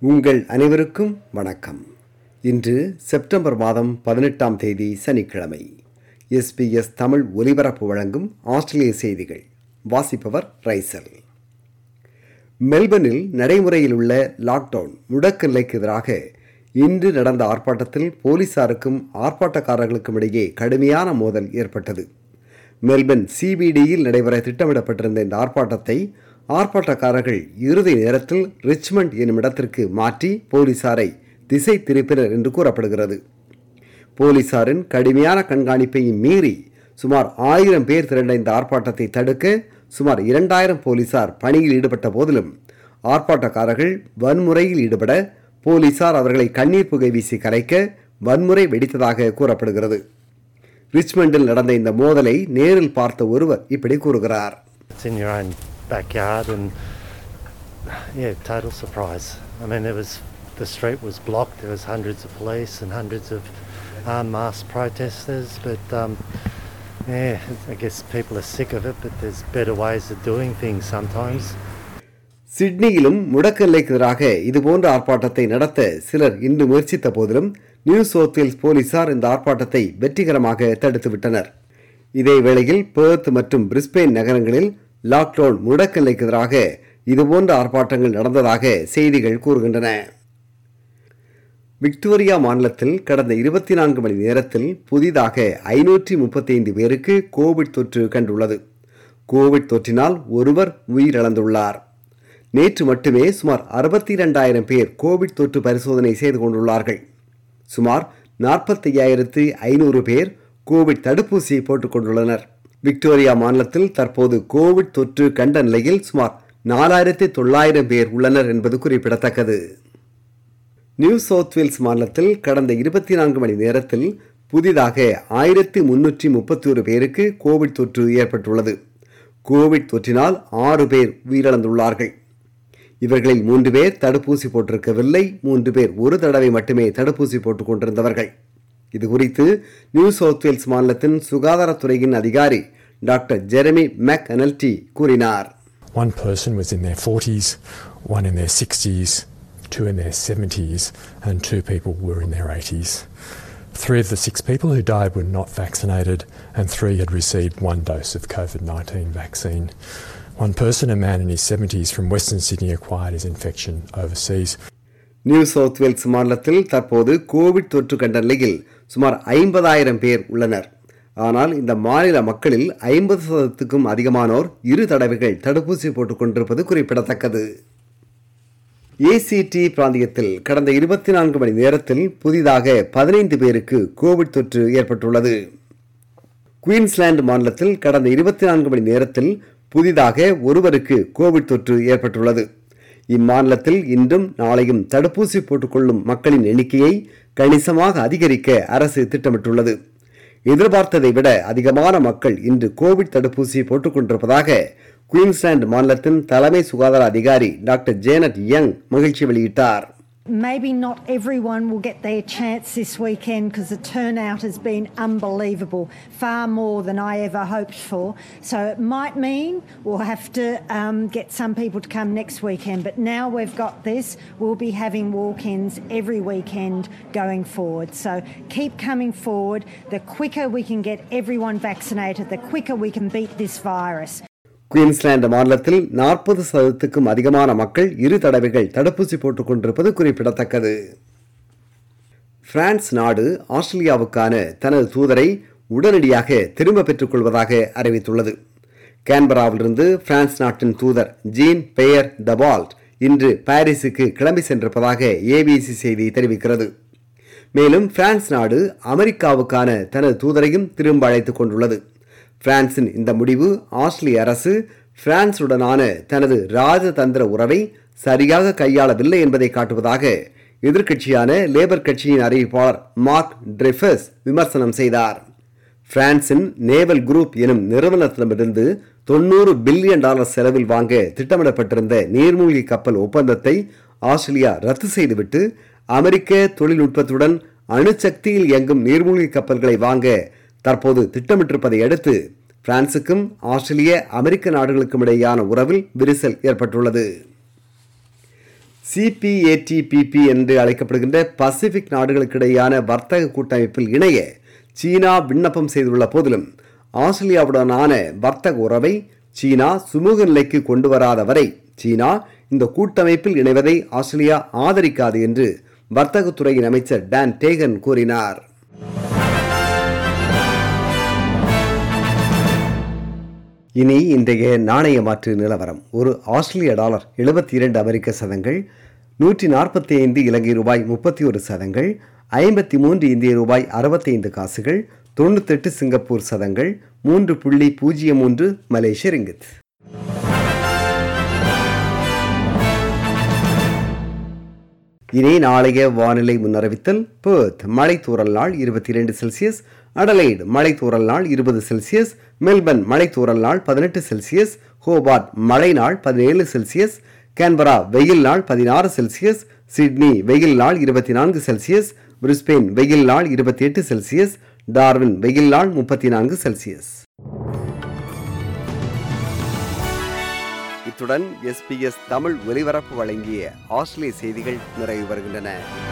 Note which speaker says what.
Speaker 1: உங்கள் அனைவருக்கும் வணக்கம் இன்று செப்டம்பர் மாதம் பதினெட்டாம் தேதி சனிக்கிழமை எஸ்பிஎஸ் தமிழ் ஒலிபரப்பு வழங்கும் ஆஸ்திரேலிய செய்திகள் வாசிப்பவர் ரைசல் மெல்பர்னில் நடைமுறையில் உள்ள லாக்டவுன் முடக்க நிலைக்கு எதிராக இன்று நடந்த ஆர்ப்பாட்டத்தில் போலீசாருக்கும் ஆர்ப்பாட்டக்காரர்களுக்கும் இடையே கடுமையான மோதல் ஏற்பட்டது மெல்பர்ன் சிபிடியில் நடைபெற திட்டமிடப்பட்டிருந்த இந்த ஆர்ப்பாட்டத்தை ஆர்ப்பாட்டக்காரர்கள் இறுதி நேரத்தில் ரிச்மண்ட் என்னும் இடத்திற்கு மாற்றி போலீசாரை திசை திருப்பினர் என்று கூறப்படுகிறது போலீசாரின் கடுமையான கண்காணிப்பையும் மீறி சுமார் ஆயிரம் பேர் திரண்ட இந்த ஆர்ப்பாட்டத்தை தடுக்க சுமார் இரண்டாயிரம் போலீசார் பணியில் ஈடுபட்ட போதிலும் ஆர்ப்பாட்டக்காரர்கள் வன்முறையில் ஈடுபட போலீசார் அவர்களை கண்ணீர் புகை வீசி கலைக்க வன்முறை வெடித்ததாக கூறப்படுகிறது ரிச்மண்டில் நடந்த இந்த மோதலை நேரில் பார்த்த ஒருவர் இப்படி கூறுகிறார்
Speaker 2: It's in your own backyard, and yeah, total surprise. I mean, there was the street was blocked. There was hundreds of police and hundreds of unmasked protesters. But um, yeah, I guess people are sick of it. But there's better ways of doing things sometimes.
Speaker 1: சிட்னியிலும் முடக்க நிலைக்கு எதிராக இதுபோன்ற ஆர்ப்பாட்டத்தை நடத்த சிலர் இன்று முயற்சித்த போதிலும் நியூ சவுத் வேல்ஸ் போலீசார் இந்த ஆர்ப்பாட்டத்தை வெற்றிகரமாக தடுத்துவிட்டனர் இதே வேளையில் பெர்த் மற்றும் பிரிஸ்பெயின் நகரங்களில் லாக்டவுன் முடக்க நிலைக்கு எதிராக இதுபோன்ற ஆர்ப்பாட்டங்கள் நடந்ததாக செய்திகள் கூறுகின்றன விக்டோரியா மாநிலத்தில் கடந்த இருபத்தி நான்கு மணி நேரத்தில் புதிதாக ஐநூற்றி முப்பத்தைந்து பேருக்கு கோவிட் தொற்று கண்டுள்ளது கோவிட் தொற்றினால் ஒருவர் உயிரிழந்துள்ளார் நேற்று மட்டுமே சுமார் அறுபத்தி இரண்டாயிரம் பேர் கோவிட் தொற்று பரிசோதனை செய்து கொண்டுள்ளார்கள் சுமார் நாற்பத்தையாயிரத்து ஐநூறு பேர் கோவிட் தடுப்பூசி போட்டுக் கொண்டுள்ளனர் விக்டோரியா மாநிலத்தில் தற்போது கோவிட் தொற்று கண்ட நிலையில் சுமார் நாலாயிரத்தி தொள்ளாயிரம் பேர் உள்ளனர் என்பது குறிப்பிடத்தக்கது நியூ சவுத் வேல்ஸ் மாநிலத்தில் கடந்த இருபத்தி நான்கு மணி நேரத்தில் புதிதாக ஆயிரத்தி முன்னூற்றி முப்பத்தி ஒரு பேருக்கு கோவிட் தொற்று ஏற்பட்டுள்ளது கோவிட் தொற்றினால் ஆறு பேர் உயிரிழந்துள்ளார்கள் இவர்களில் மூன்று பேர் தடுப்பூசி போட்டிருக்கவில்லை மூன்று பேர் ஒரு தடவை மட்டுமே தடுப்பூசி போட்டுக் கொண்டிருந்தவர்கள் இது குறித்து நியூ சவுத் வேல்ஸ் மாநிலத்தின் சுகாதாரத்துறையின் அதிகாரி டாக்டர் ஜெரமி மேக் அனல்டி கூறினார்
Speaker 3: One person was in their 40s, one in their 60s, two in their 70s, and two people were in their 80s. Three of the six people who died were not vaccinated, and three had received one dose of COVID 19 vaccine. One person, a man in his 70s from Western Sydney, acquired his infection overseas.
Speaker 1: New South Wales மாநிலத்தில் தற்போது Covid தொற்று கண்ட நிலையில் சுமார் ஐம்பதாயிரம் பேர் உள்ளனர் ஆனால் இந்த மாநில மக்களில் ஐம்பது சதவீதத்துக்கும் அதிகமானோர் இரு தடவைகள் தடுப்பூசி போட்டுக் கொண்டிருப்பது குறிப்பிடத்தக்கது ஏசிடி பிராந்தியத்தில் கடந்த இருபத்தி நான்கு மணி நேரத்தில் புதிதாக பதினைந்து பேருக்கு கோவிட் தொற்று ஏற்பட்டுள்ளது குயின்ஸ்லாந்து மாநிலத்தில் கடந்த இருபத்தி நான்கு மணி நேரத்தில் புதிதாக ஒருவருக்கு கோவிட் தொற்று ஏற்பட்டுள்ளது இம்மாநிலத்தில் இன்றும் நாளையும் தடுப்பூசி போட்டுக்கொள்ளும் மக்களின் எண்ணிக்கையை கணிசமாக அதிகரிக்க அரசு திட்டமிட்டுள்ளது எதிர்பார்த்ததை விட அதிகமான மக்கள் இன்று கோவிட் தடுப்பூசி போட்டுக் கொண்டிருப்பதாக குயின்ஸ்லாந்து மாநிலத்தின் தலைமை சுகாதார அதிகாரி டாக்டர் ஜேனட் யங் மகிழ்ச்சி வெளியிட்டார்
Speaker 4: Maybe not everyone will get their chance this weekend because the turnout has been unbelievable, far more than I ever hoped for. So it might mean we'll have to um, get some people to come next weekend. But now we've got this, we'll be having walk ins every weekend going forward. So keep coming forward. The quicker we can get everyone vaccinated, the quicker we can beat this virus.
Speaker 1: Queensland மாநிலத்தில் நாற்பது சதவீதத்துக்கும் அதிகமான மக்கள் இரு தடவைகள் தடுப்பூசி போட்டுக் கொண்டிருப்பது குறிப்பிடத்தக்கது பிரான்ஸ் நாடு ஆஸ்திரேலியாவுக்கான தனது தூதரை உடனடியாக திரும்ப பெற்றுக் கொள்வதாக அறிவித்துள்ளது கேன்பராவிலிருந்து பிரான்ஸ் நாட்டின் தூதர் ஜீன் பெயர் தபால்ட் இன்று பாரிஸுக்கு கிளம்பி சென்றிருப்பதாக ஏபிசி செய்தி தெரிவிக்கிறது மேலும் பிரான்ஸ் நாடு அமெரிக்காவுக்கான தனது தூதரையும் திரும்ப அழைத்துக் கொண்டுள்ளது பிரான்சின் இந்த முடிவு ஆஸ்திரேலிய அரசு பிரான்சுடனான தனது ராஜதந்திர உறவை சரியாக கையாளவில்லை என்பதை காட்டுவதாக எதிர்க்கட்சியான லேபர் கட்சியின் அறிவிப்பாளர் மார்க் ட்ரிஃபஸ் விமர்சனம் செய்தார் பிரான்சின் நேவல் குரூப் எனும் நிறுவனத்திடமிருந்து தொண்ணூறு பில்லியன் டாலர் செலவில் வாங்க திட்டமிடப்பட்டிருந்த நீர்மூழ்கி கப்பல் ஒப்பந்தத்தை ஆஸ்திரேலியா ரத்து செய்துவிட்டு அமெரிக்க தொழில்நுட்பத்துடன் அணுசக்தியில் இயங்கும் நீர்மூழ்கி கப்பல்களை வாங்க தற்போது திட்டமிட்டிருப்பதை அடுத்து பிரான்சுக்கும் ஆஸ்திரேலிய அமெரிக்க நாடுகளுக்கும் இடையேயான உறவில் விரிசல் ஏற்பட்டுள்ளது சிபிஏடிபிபி என்று அழைக்கப்படுகின்ற பசிபிக் நாடுகளுக்கிடையான வர்த்தக கூட்டமைப்பில் இணைய சீனா விண்ணப்பம் செய்துள்ள போதிலும் ஆஸ்திரேலியாவுடனான வர்த்தக உறவை சீனா சுமூக நிலைக்கு கொண்டு வராத வரை சீனா இந்த கூட்டமைப்பில் இணைவதை ஆஸ்திரேலியா ஆதரிக்காது என்று வர்த்தகத்துறையின் அமைச்சர் டான் டேகன் கூறினார் இனி இன்றைய நாணய மாற்று நிலவரம் ஒரு ஆஸ்திரேலிய டாலர் எழுபத்தி இரண்டு அமெரிக்க சதங்கள் நூற்றி நாற்பத்தி ஐந்து இலங்கை ரூபாய் முப்பத்தி ஒரு சதங்கள் ஐம்பத்தி மூன்று இந்திய ரூபாய் அறுபத்தைந்து காசுகள் தொண்ணூத்தெட்டு சிங்கப்பூர் சதங்கள் மூன்று புள்ளி பூஜ்ஜியம் மூன்று மலேசிய ரிங்கித் இனி நாளைய வானிலை முன்னறிவித்தல் பேர்த் மழை தூறல் நாள் இருபத்தி இரண்டு செல்சியஸ் அடலைடு மழை தூறல் நாள் இருபது செல்சியஸ் மெல்பர்ன் மழை தூறல் நாள் பதினெட்டு செல்சியஸ் ஹோபார்ட் மழை நாள் பதினேழு செல்சியஸ் கேன்பரா வெயில் நாள் பதினாறு செல்சியஸ் சிட்னி வெயில் நாள் இருபத்தி நான்கு செல்சியஸ் பிரிஸ்பெயின் வெயில் நாள் இருபத்தி எட்டு செல்சியஸ் டார்வின் வெயில் நாள் முப்பத்தி நான்கு செல்சியஸ் இத்துடன் எஸ்பிஎஸ் தமிழ் ஒலிபரப்பு வழங்கிய ஆஸ்திரேலிய செய்திகள் நிறைவு வருகின்றன